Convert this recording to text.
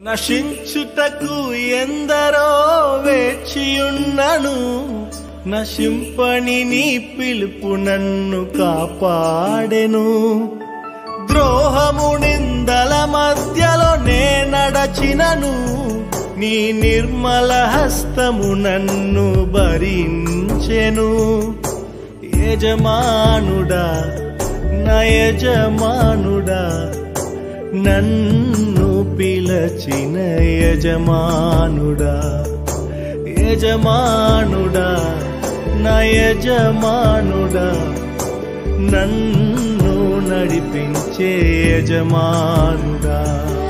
నశించుటకు ఎందరో వేచియున్నను నశింపని నీ పిలుపు నన్ను కాపాడెను ద్రోహము నిందల మధ్యలో నే నడచినను నీ నిర్మల హస్తము నన్ను భరించెను యజమానుడా నా యజమానుడా నన్ను పిలచిన యజమానుడా యజమానుడా నా యజమానుడా నన్ను నడిపించే యజమానుడా